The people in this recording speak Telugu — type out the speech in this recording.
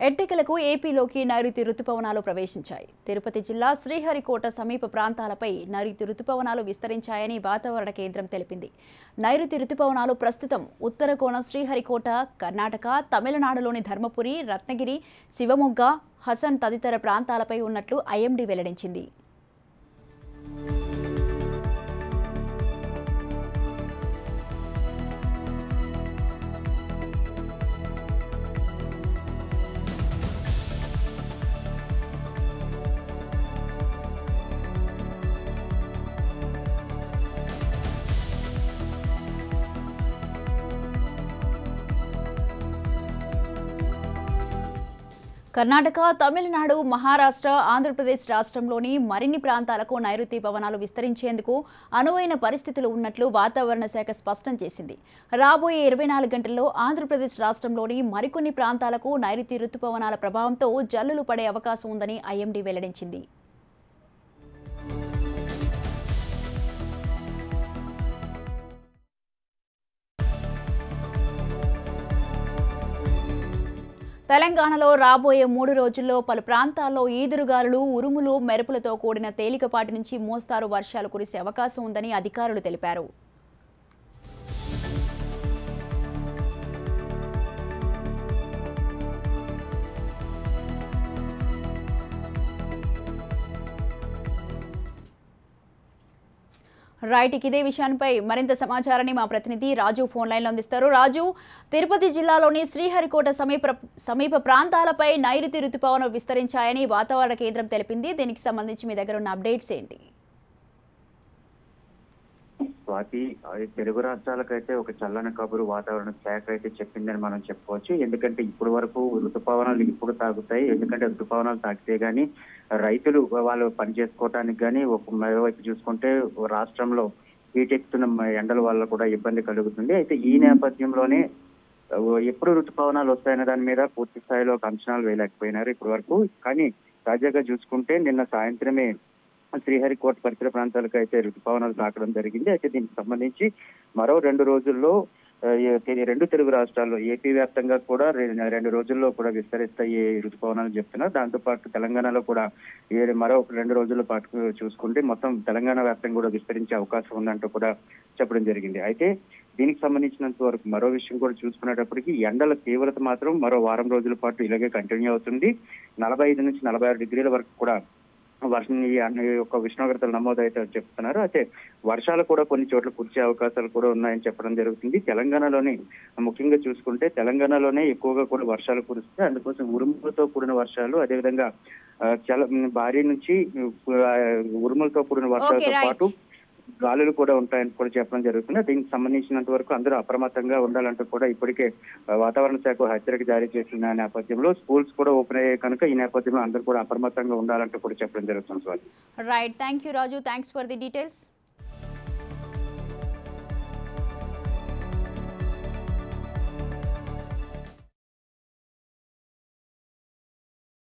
ఎట్టెకలకు ఏపీలోకి నైరుతి రుతుపవనాలు ప్రవేశించాయి తిరుపతి జిల్లా శ్రీహరికోట సమీప ప్రాంతాలపై నైరుతి రుతుపవనాలు విస్తరించాయని వాతావరణ కేంద్రం తెలిపింది నైరుతి రుతుపవనాలు ప్రస్తుతం ఉత్తర కోన శ్రీహరికోట కర్ణాటక తమిళనాడులోని ధర్మపురి రత్నగిరి శివమొగ్గ హసన్ తదితర ప్రాంతాలపై ఉన్నట్లు ఐఎండీ వెల్లడించింది కర్ణాటక తమిళనాడు మహారాష్ట్ర ఆంధ్రప్రదేశ్ రాష్ట్రంలోని మరిన్ని ప్రాంతాలకు నైరుతి పవనాలు విస్తరించేందుకు అనువైన పరిస్థితులు ఉన్నట్లు వాతావరణ శాఖ స్పష్టం చేసింది రాబోయే ఇరవై నాలుగు గంటల్లో ఆంధ్రప్రదేశ్ రాష్ట్రంలోని మరికొన్ని ప్రాంతాలకు నైరుతి రుతుపవనాల ప్రభావంతో జల్లులు పడే అవకాశం ఉందని ఐఎండీ వెల్లడించింది తెలంగాణలో రాబోయే మూడు రోజుల్లో పలు ప్రాంతాల్లో ఈదురుగాలులు ఉరుములు మెరుపులతో కూడిన తేలికపాటి నుంచి మోస్తారు వర్షాలు కురిసే అవకాశం ఉందని అధికారులు తెలిపారు రైట్ ఇక ఇదే విషయానికి మరింత సమాచారాన్ని మా ప్రతినిధి రాజు ఫోన్ లైన్లో అందిస్తారు రాజు తిరుపతి జిల్లాలోని శ్రీహరికోట సమీప సమీప ప్రాంతాలపై నైరుతి రుతుపవనం విస్తరించాయని వాతావరణ కేంద్రం తెలిపింది దీనికి సంబంధించి మీ దగ్గర ఉన్న అప్డేట్స్ ఏంటి స్వాతి అది తెలుగు రాష్ట్రాలకైతే ఒక చల్లని కబురు వాతావరణ శాఖ అయితే చెప్పిందని మనం చెప్పుకోవచ్చు ఎందుకంటే ఇప్పటి వరకు ఋతుపవనాలు ఇప్పుడు తాగుతాయి ఎందుకంటే ఋతుపవనాలు తాగితే గానీ రైతులు వాళ్ళు పని చేసుకోవటానికి కానీ ఒక మరోవైపు చూసుకుంటే రాష్ట్రంలో హీటెక్కుతున్న ఎండల వల్ల కూడా ఇబ్బంది కలుగుతుంది అయితే ఈ నేపథ్యంలోనే ఎప్పుడు ఋతుపవనాలు వస్తాయనే దాని మీద పూర్తి స్థాయిలో ఒక అంచనాలు వేయలేకపోయినారు ఇప్పటి వరకు కానీ తాజాగా చూసుకుంటే నిన్న సాయంత్రమే శ్రీహరికోట పరిసర ప్రాంతాలకు అయితే ఋతుపవనాలు తాకడం జరిగింది అయితే దీనికి సంబంధించి మరో రెండు రోజుల్లో ఆ, ఈ రెండు తెలుగు రాష్ట్రాల్లో ఏపీ వ్యాప్తంగా కూడా రె- రెండు రోజుల్లో కూడా విస్తరిస్తాయి ఈ ఋతుపవనాలు చెప్తున్నారు దాంతో పాటు తెలంగాణలో కూడా ఏ- మరో ఒక రెండు రోజుల పాటు చూసుకుంటే మొత్తం తెలంగాణ వ్యాప్తంగా కూడా విస్తరించే అవకాశం ఉందంటూ కూడా చెప్పడం జరిగింది అయితే దీనికి సంబంధించినంత వరకు మరో విషయం కూడా చూసుకునేటప్పటికి ఎండల తీవ్రత మాత్రం మరో వారం రోజుల పాటు ఇలాగే కంటిన్యూ అవుతుంది నలభై ఐదు నుంచి నలభై ఆరు డిగ్రీల వరకు కూడా వర్షం ఈ అన్ని యొక్క ఉష్ణోగ్రతలు నమోదైతే చెప్తున్నారు అయితే వర్షాలు కూడా కొన్ని చోట్ల కురిసే అవకాశాలు కూడా ఉన్నాయని చెప్పడం జరుగుతుంది తెలంగాణలోని ముఖ్యంగా చూసుకుంటే తెలంగాణలోనే ఎక్కువగా కూడా వర్షాలు కురుస్తాయి అందుకోసం ఉరుములతో కూడిన వర్షాలు అదేవిధంగా ఆ, చాలా భారీ నుంచి ఆ, ఉరుములతో కూడిన వర్షాలతో right. పాటు గాలులు కూడా ఉంటాయని కూడా చెప్పడం జరుగుతుంది దీనికి సంబంధించినంత వరకు అందరూ అప్రమత్తంగా ఉండాలంటూ కూడా ఇప్పటికే ఆ, వాతావరణ శాఖ హెచ్చరిక జారీ చేసిన నేపథ్యంలో స్కూల్స్ కూడా ఓపెన్ అయ్యాయి కనుక ఈ నేపథ్యంలో అందరూ కూడా అప్రమత్తంగా ఉండాలంటూ కూడా చెప్పడం జరుగుతుంది Swathi right thank you Raju thanks for the details